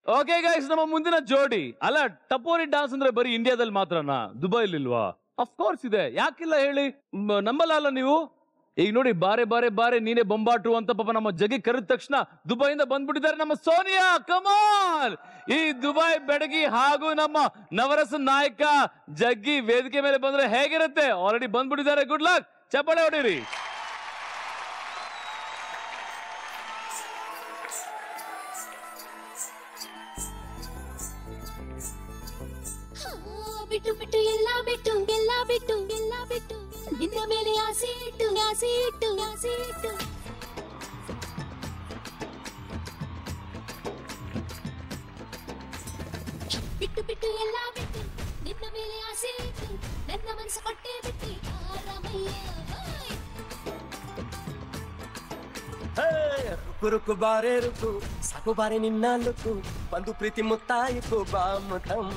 Okay guys ನಮ್ಮ ಮುಂದಿನ ಜೋಡಿ ಅಲ್ಲ ಟಪೋರಿ ಡಾನ್ಸ್ ಅಂದ್ರೆ ಬರೀ ಇಂಡಿಯಾದಲ್ಲಿ ಮಾತ್ರನಾ ದುಬೈಲಿ ಇಲ್ವಾ ಅಫ್ಕೋರ್ಸ್ ಇದೆ ಯಾಕಿಲ್ಲ ಹೇಳಿ ಮ್, ನಂಬಲ್ಲ ನೀವು ಈಗ ನೋಡಿ ಬಾರೆ ಬಾರೆ ಬಾರೆ ನೀನೇ ಬೊಂಬಾಟು ಅಂತ ಪಾಪ ನಮ್ಮ ಜಗಿ ಕರೆದ ತಕ್ಷಣ ದುಬೈಯಿಂದ ಬಂದ್ಬಿಟ್ಟಿದ್ದಾರೆ ನಮ್ಮ ಸೋನಿಯಾ ಕಮಾಲ್ ಈ ದುಬೈ ಬೆಡಗಿ ಹಾಗೂ ನಮ್ಮ ನವರಸ ನಾಯಕ ಜಗ್ಗಿ ವೇದಿಕೆ ಮೇಲೆ ಬಂದ್ರೆ ಹೇಗಿರುತ್ತೆ ಆಲ್ರೆಡಿ ಬಂದ್ಬಿಟ್ಟಿದ್ದಾರೆ ಗುಡ್ ಲಕ್ ಚಪ್ಪಾಳೆ ಹೊಡೀರಿ ಹಾ, ಬಿಟ್ಟು ಬಿಟ್ಟು ಎಲ್ಲ ಬಿಟ್ಟು ಎಲ್ಲ ಬಿಟ್ಟು ಎಲ್ಲ ಬಿಟ್ಟು ನಿನ್ನ ಮೇಲೆ ಆಸೆ ಇಟ್ಟು ಆಸೆ ಇಟ್ಟು ಆಸೆ ಇಟ್ಟು ಬಿಟ್ಟು ಬಿಟ್ಟು ಎಲ್ಲ ಬಿಟ್ಟು ನಿನ್ನ ಮೇಲೆ ಆಸೆ ಇಟ್ಟು ನನ್ನ ಮನಸ್ಸು ಕೊಟ್ಟೆ ಬಿಟ್ಟು ಆರಾಮಯ್ಯ ಹಾಯ್. ಹೇ, ರುಕು ರುಕು ಬಾರೆ ರುಕು ಸಾಕು ಬಾರೆ ನಿನ್ನ ಲುಕು ಬಂದು ಪ್ರೀತಿ ಮುತ್ತಾಯಿತು ಬಾ ಮುಖಮ್ಮ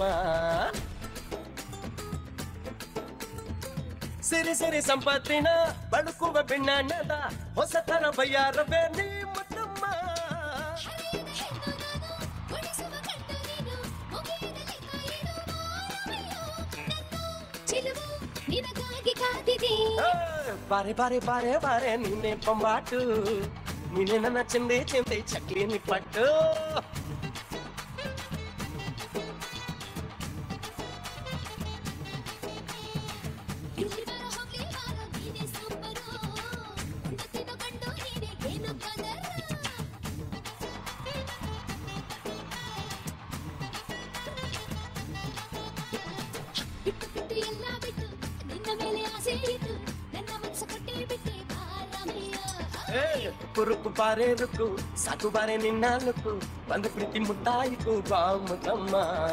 ಸಿರಿ ಸಿರಿ ಸಂಪತ್ತಿನ ಬಳುಕುವ ಬೆಣ್ಣದ ಹೊಸ ತರ ಬಯ್ಯಾರವೇ ನೀ ಮುತ್ತಮ್ಮ ಹರಿಯದ ಹೆಣ್ಣು ನಾನು, ಗುಣಿಸುವ ಕಣ್ಣು ನೀನು, ಮುಗಿಲಿನ ಲೆಕ್ಕ ಏನು ಮಾರವಯ್ಯ. ನನ್ನ ಚಿಲುವು ನಿನಗಾಗಿ ಕಾದಿದೆ ಹೇ, ಬಾರೆ ಬಾರೆ ಬಾರೆ ಬಾರೆ ನೀನೆ ಬೊಂಬಾಟು ನೀನೆ ನನ್ನ ಚಿಂದೆ ಚಿಂದೆ ಚಕ್ಲಿ ನಿಪ್ಪಟ್ಟು ಇಲ್ಲಿ ಬರೋ ಹೋಗ್ಲಿ ಬಾರೋ ನೀನೆ ಸೂಪರು ಮುತ್ತಿನ ಕಂಡು ನೀನೆ ಏನು ಕಲರ್ ಬಿಟ್ಟು ಬಿಟ್ಟು ಎಲ್ಲ ಬಿಟ್ಟು ನಿನ್ನ ಮೇಲೆ ಆಸೆ ಇಟ್ಟು ನನ್ನ ಮನಸ್ಸು ಕೊಟ್ಟೆ ಬಿಟ್ಟೆ ಬಾರಮಯ್ಯ ಏ, ಕುರುಕು ಬಾರೆ ರುಕು ಸಾಕು ಬಾರೆ ನಿನ್ನ ಲುಕು ಬಂದು ಪ್ರೀತಿ ಮುತ್ತಾಯಿತು ಬಾ ಮುಖಮ್ಮ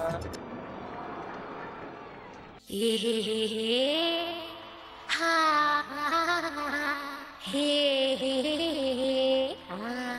ಹೇ ಹೇ ಹೇ ಹೇ ಹಾ ಹೇ ಹೇ ಹೇ ಹಾ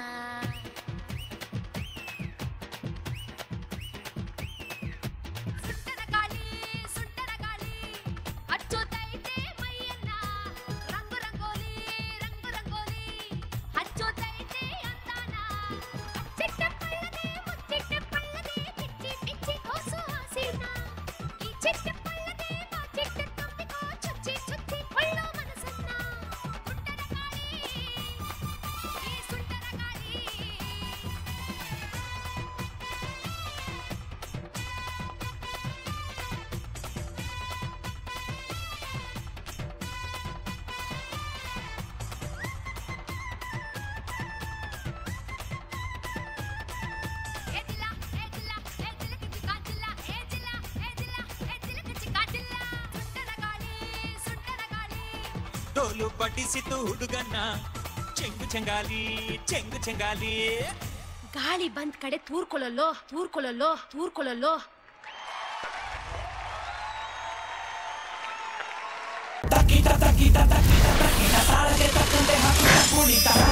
ಸುಟ್ಟನ ಗಾಳಿ ಸುಟ್ಟನ ಗಾಳಿ ಹಚ್ಚೋತೈತೆ ಮೈಯನ್ನ ರಂಗು ರಂಗೋಲಿ ರಂಗು ರಂಗೋಲಿ ಹಚ್ಚೋತೈತೆ ಅಂದಾನ ಚಿಟ್ಟ ಪಳ್ಳದೆ ಮುಚ್ಚಿಟ್ಟ ಪಳ್ಳದೆ ಪಿಚ್ಚಿ ಪಿಚ್ಚಿ ಕೋಸು ಹಸಿನ ಈ ಚಿಟ್ಟ ಪಳ್ಳದೆ ಮಾಚಿಟ್ಟ ತುಂಬಿಕೋ ಚುಚ್ಚಿ ಚುಚ್ಚಿ ಕೊಳ್ಳೋ ಮನಸ್ಸನ್ನ ಸುಟ್ಟನ ಗಾಳಿ ಈ ಸುಟ್ಟನ ಗಾಳಿ ಏಜಿಲ್ಲ ಏಜಿಲ್ಲ ಏಜಿಲ್ಲ ಕಿಚ್ಚಿ ಕಾಜಿಲ್ಲ ಏಜಿಲ್ಲ ಏಜಿಲ್ಲ ಏಜಿಲ್ಲ ಕಿಚ್ಚಿ ಕಾಜಿಲ್ಲ ಸುಟ್ಟನ ಗಾಳಿ ಸುಟ್ಟನ ಗಾಳಿ ಡೋಲು ಬಡಿಸಿತು ಹುಡುಗನ್ನ ಚೆಂಗು ಚೆಂಗಾಲಿ ಚೆಂಗು ಚೆಂಗಾಲಿ ಗಾಳಿ ಬಂದ್ ಕಡೆ ತೂರ್ಕೊಳ್ಳಲ್ಲೋ ತೂರ್ಕೊಳ್ಳಲ್ಲೋ ತೂರ್ಕೊಳ್ಳಲ್ಲೋ ತಕ್ಕಿಟ ತಕ್ಕಿಟ ತಕ್ಕಿಟ ತಕ್ಕಿಟ ತಾಳಗೆ ತಕ್ಕಂತೆ ಹಾಕಿದ ಕುಣಿತ